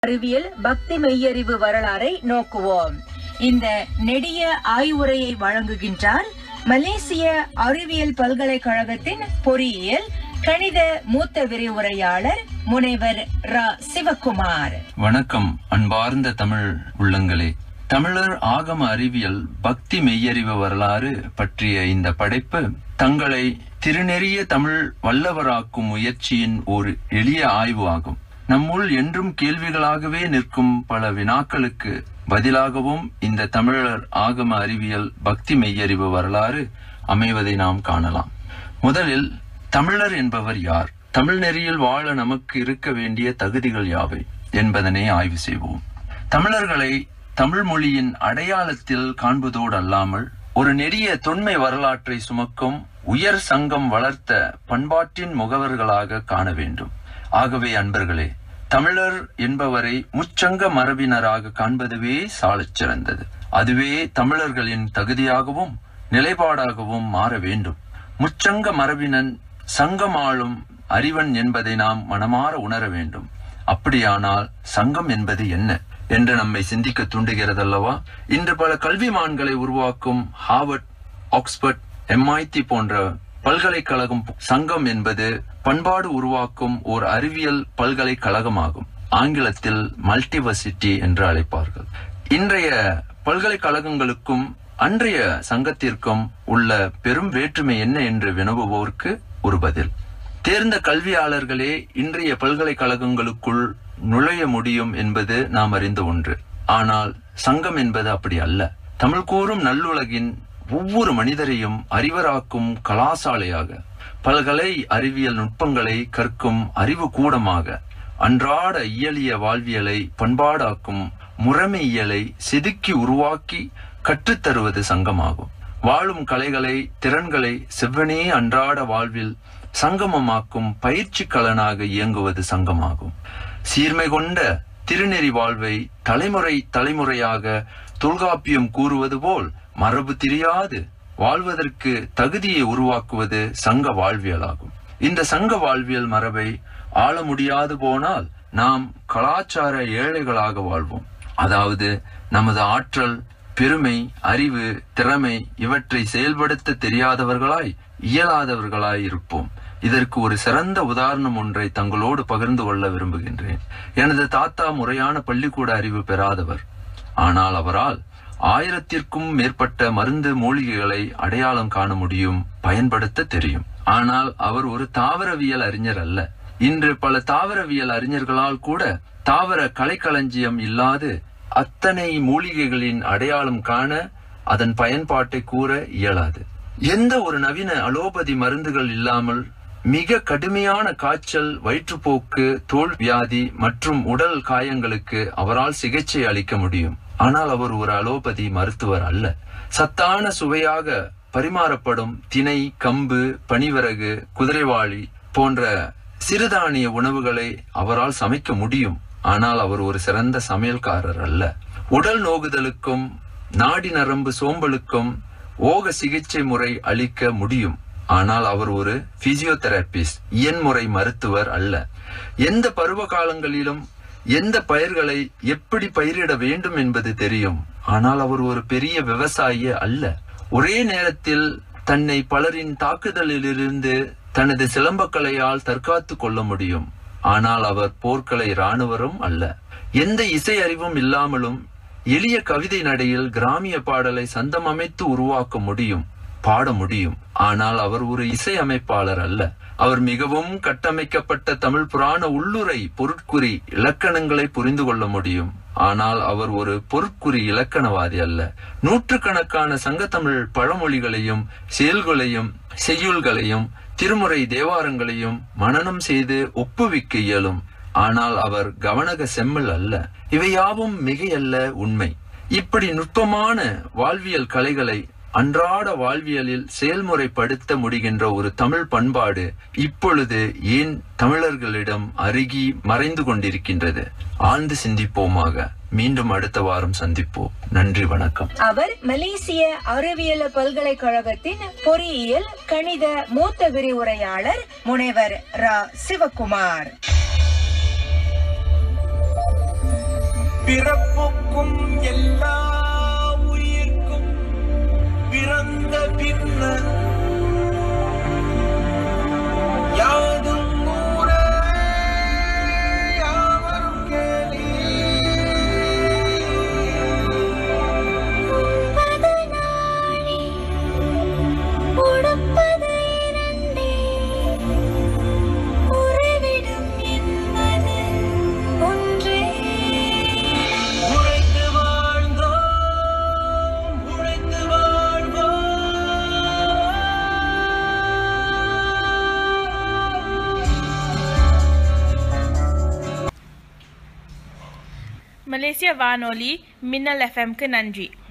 அறிவியல் பக்தி மெய்யறிவு வரலாறை நோக்குவோம் இந்த நெடிய ஆய்வுரையை வழங்குகின்றார் மலேசிய அறிவியல் பல்கலைக்கழகத்தின் பொறியியல் கணித மூத்த விரிவுரையாளர் முனைவர் ரா சிவகுமார் வணக்கம் அன்பார்ந்த தமிழ் உள்ளங்களே தமிழர் ஆகம அறிவியல் பக்தி மெய்யறிவு வரலாறு பற்றிய இந்த படைப்பு தங்களை திருநெறிய தமிழ் வல்லவராக்கும் முயற்சியின் ஒரு எளிய ஆய்வு ஆகும் நம்முள் என்றும் கேள்விகளாகவே நிற்கும் பல வினாக்களுக்கு பதிலாகவும் இந்த தமிழர் ஆகம அறிவியல் பக்தி மெய்யறிவு வரலாறு அமைவதை நாம் காணலாம் முதலில் தமிழர் என்பவர் யார் தமிழ் நெறியில் வாழ நமக்கு இருக்க வேண்டிய தகுதிகள் யாவை என்பதனை ஆய்வு செய்வோம் தமிழர்களை தமிழ் மொழியின் அடையாளத்தில் காண்பதோடு அல்லாமல் ஒரு நெடிய தொன்மை வரலாற்றை சுமக்கும் உயர் சங்கம் வளர்த்த பண்பாட்டின் முகவர்களாக காண வேண்டும் ஆகவே அன்பர்களே தமிழர் என்பவரை முச்சங்க மரபினராக காண்பதுவே சாலச் சிறந்தது அதுவே தமிழர்களின் தகுதியாகவும் நிலைப்பாடாகவும் மாற வேண்டும் முச்சங்க மரபினன் சங்கமாளும் அறிவன் என்பதை நாம் மனமாற உணர வேண்டும் அப்படியானால் சங்கம் என்பது என்ன என்று நம்மை சிந்திக்க தூண்டுகிறதல்லவா இன்று பல கல்விமான்களை உருவாக்கும் ஹார்வர்ட் ஆக்ஸ்போர்ட் எம்ஐடி போன்ற பல்கலைக்கழகம் சங்கம் என்பது பண்பாடு உருவாக்கும் ஓர் அறிவியல் பல்கலைக்கழகமாகும் ஆங்கிலத்தில் மல்டிவர்சிட்டி என்று அழைப்பார்கள் இன்றைய பல்கலைக்கழகங்களுக்கும் அன்றைய சங்கத்திற்கும் உள்ள பெரும் வேற்றுமை என்ன என்று வினவுவோருக்கு ஒரு பதில் தேர்ந்த கல்வியாளர்களே இன்றைய பல்கலைக்கழகங்களுக்குள் நுழைய முடியும் என்பது நாம் அறிந்த ஒன்று ஆனால் சங்கம் என்பது அப்படி அல்ல தமிழ் கூறும் நல்லுலகின் ஒவ்வொரு மனிதரையும் அறிவராக்கும் கலாசாலையாக பல்கலை அறிவியல் நுட்பங்களை கற்கும் அறிவு கூடமாக அன்றாட இயலிய வாழ்வியலை பண்பாடாக்கும் முறைமையியலை செதுக்கி உருவாக்கி கற்றுத்தருவது சங்கமாகும் வாழும் கலைகளை திறன்களை செவ்வனே அன்றாட வாழ்வில் சங்கமமாக்கும் பயிற்சி கலனாக இயங்குவது சங்கமாகும் சீர்மை கொண்ட திருநெறி வாழ்வை தலைமுறை தலைமுறையாக தொல்காப்பியம் கூறுவது போல் மரபு தெரியாது வாழ்வதற்கு தகுதியை உருவாக்குவது சங்க வாழ்வியலாகும் இந்த சங்க வாழ்வியல் மரபை ஆள முடியாது போனால் நாம் கலாச்சார ஏழைகளாக வாழ்வோம் அதாவது நமது ஆற்றல் பெருமை அறிவு திறமை இவற்றை செயல்படுத்த தெரியாதவர்களாய் இயலாதவர்களாய் இருப்போம் இதற்கு ஒரு சிறந்த உதாரணம் ஒன்றை தங்களோடு பகிர்ந்து கொள்ள விரும்புகின்றேன் எனது தாத்தா முறையான பள்ளிக்கூட அறிவு பெறாதவர் ஆனால் அவரால் ஆயிரத்திற்கும் மேற்பட்ட மருந்து மூலிகைகளை அடையாளம் காண முடியும் பயன்படுத்த தெரியும் ஆனால் அவர் ஒரு தாவரவியல் அறிஞர் அல்ல இன்று பல தாவரவியல் அறிஞர்களால் கூட தாவர கலைக்களஞ்சியம் இல்லாது அத்தனை மூலிகைகளின் அடையாளம் காண அதன் பயன்பாட்டை கூற இயலாது எந்த ஒரு நவீன அலோபதி மருந்துகள் இல்லாமல் மிக கடுமையான காய்ச்சல் வயிற்றுப்போக்கு தோல் வியாதி மற்றும் உடல் காயங்களுக்கு அவரால் சிகிச்சை அளிக்க முடியும் ஆனால் அவர் ஒரு அலோபதி மருத்துவர் அல்ல சத்தான சுவையாக பரிமாறப்படும் திணை கம்பு பனிவிறகு குதிரைவாளி போன்ற சிறுதானிய உணவுகளை அவரால் சமைக்க முடியும் ஆனால் அவர் ஒரு சிறந்த சமையல்காரர் அல்ல உடல் நோகுதலுக்கும் நாடி நரம்பு சோம்பலுக்கும் ஓக சிகிச்சை முறை அளிக்க முடியும் ஆனால் அவர் ஒரு பிசியோதெரபிஸ்ட் இயன்முறை மருத்துவர் அல்ல எந்த பருவ காலங்களிலும் எந்த பயிர்களை எப்படி பயிரிட வேண்டும் என்பது தெரியும் ஆனால் அவர் ஒரு பெரிய விவசாயி அல்ல ஒரே நேரத்தில் தன்னை பலரின் தாக்குதலிலிருந்து தனது சிலம்பக்கலையால் தற்காத்து கொள்ள முடியும் ஆனால் அவர் போர்க்கலை இராணுவரும் அல்ல எந்த இசை அறிவும் இல்லாமலும் எளிய கவிதை நடையில் கிராமிய பாடலை சந்தம் அமைத்து உருவாக்க முடியும் பாட முடியும் ஆனால் அவர் ஒரு இசை அமைப்பாளர் அல்ல அவர் மிகவும் கட்டமைக்கப்பட்ட தமிழ் புராண உள்ளுரை பொருட்குறி இலக்கணங்களை புரிந்து கொள்ள முடியும் ஆனால் அவர் ஒரு பொருட்குறி இலக்கணவாதி அல்ல நூற்றுக்கணக்கான சங்கத்தமிழ் பழமொழிகளையும் செயல்களையும் செய்யுள்களையும் திருமுறை தேவாரங்களையும் மனனம் செய்து ஒப்புவிக்க இயலும் ஆனால் அவர் கவனக செம்மல் அல்ல இவையாவும் மிகையல்ல உண்மை இப்படி நுட்பமான வாழ்வியல் கலைகளை அன்றாட வாழ்வியலில் செயல்முறைப்படுத்த முடிகின்ற ஒரு தமிழ் பண்பாடு இப்பொழுது ஏன் தமிழர்களிடம் அருகி மறைந்து கொண்டிருக்கின்றது ஆழ்ந்து சிந்திப்போமாக மீண்டும் அடுத்த வாரம் சந்திப்போம் நன்றி வணக்கம் அவர் மலேசிய அறிவியல் பல்கலைக்கழகத்தின் பொறியியல் கணித மூத்த விரிவுரையாளர் முனைவர் ரா சிவகுமார் பிறப்புக்கும் எல்லா உயிர்க்கும் பிறந்த பின்னர் யாதும் ஊரே யாவரும் கேளீர். உண்பது நாழி, உடுப்பது இரண்டே. உறைவிடம் என்பது ஒன்றே. உழைத்து வாழ்ந்தோம் உழைத்து வாழ்வோம் மலேசிய வானொலி மின்னல் எஃப்எம்க்கு நன்றி